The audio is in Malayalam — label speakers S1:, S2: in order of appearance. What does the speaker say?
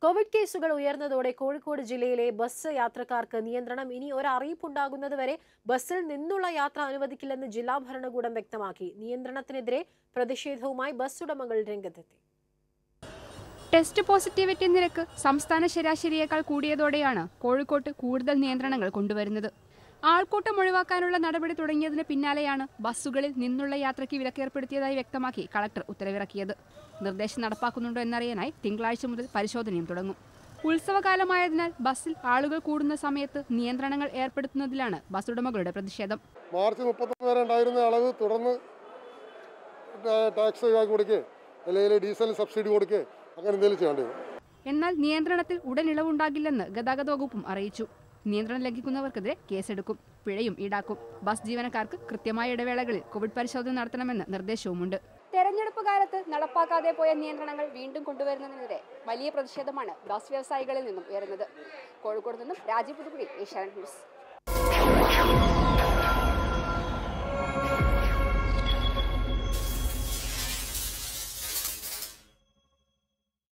S1: കോവിഡ് കേസുകൾ ഉയർന്നതോടെ കോഴിക്കോട് ജില്ലയിലെ ബസ് യാത്രക്കാർക്ക് നിയന്ത്രണം ഇനി ഒരറിയിപ്പുണ്ടാകുന്നതുവരെ ബസ്സിൽ നിന്നുള്ള യാത്ര അനുവദിക്കില്ലെന്ന് ജില്ലാ ഭരണകൂടം വ്യക്തമാക്കി നിയന്ത്രണത്തിനെതിരെ പ്രതിഷേധവുമായി ബസ് ഉടമകൾ രംഗത്തെത്തി
S2: ടെസ്റ്റ് പോസിറ്റിവിറ്റി നിരക്ക് സംസ്ഥാന ശരാശരിയേക്കാൾ കൂടിയതോടെയാണ് കോഴിക്കോട്ട് കൂടുതൽ നിയന്ത്രണങ്ങൾ കൊണ്ടുവരുന്നത് ആൾക്കൂട്ടം ഒഴിവാക്കാനുള്ള നടപടി തുടങ്ങിയതിന് പിന്നാലെയാണ് ബസ്സുകളിൽ നിന്നുള്ള യാത്രയ്ക്ക് വിലക്കേർപ്പെടുത്തിയതായി വ്യക്തമാക്കി കളക്ടർ ഉത്തരവിറക്കിയത് നിർദ്ദേശം നടപ്പാക്കുന്നുണ്ടോ എന്നറിയാനായി തിങ്കളാഴ്ച മുതൽ പരിശോധനയും തുടങ്ങും ഉത്സവകാലമായതിനാൽ ബസ്സിൽ ആളുകൾ കൂടുന്ന സമയത്ത് നിയന്ത്രണങ്ങൾ ഏർപ്പെടുത്തുന്നതിലാണ് ബസ് ഉടമകളുടെ പ്രതിഷേധം
S3: മാർച്ച് മുപ്പത്തൊന്ന് വരെ ഉണ്ടായിരുന്ന അളവ് തുടർന്ന് ടാ- ടാക്സ് ഒഴിവാക്കി കൊടുക്കുക അല്ലെങ്കിൽ ഡീസലിന് സബ്സിഡി കൊടുക്കുക അങ്ങനെ എന്തെങ്കിലും ചെയ്യേണ്ടി വരും
S2: എന്നാൽ നിയന്ത്രണത്തിൽ ഉടൻ ഇളവുണ്ടാകില്ലെന്ന് ഗതാഗത വകുപ്പും അറിയിച്ചു നിയന്ത്രണം ലംഘിക്കുന്നവർക്കെതിരെ കേസെടുക്കും പിഴയും ഈടാക്കും ബസ് ജീവനക്കാർക്ക് കൃത്യമായ ഇടവേളകളിൽ കോവിഡ് പരിശോധന നടത്തണമെന്ന് നിർദ്ദേശവുമുണ്ട് തെരഞ്ഞെടുപ്പ് കാലത്ത് നടപ്പാക്കാതെ പോയ നിയന്ത്രണങ്ങൾ വീണ്ടും കൊണ്ടുവരുന്നതിനെതിരെ വലിയ പ്രതിഷേധമാണ് ബസ് വ്യവസായികളിൽ നിന്നും ഉയരുന്നത് കോഴിക്കോട് നിന്നും രാജീവ് പുതുക്കുടി ഏഷ്യാനെറ്റ് ന്യൂസ്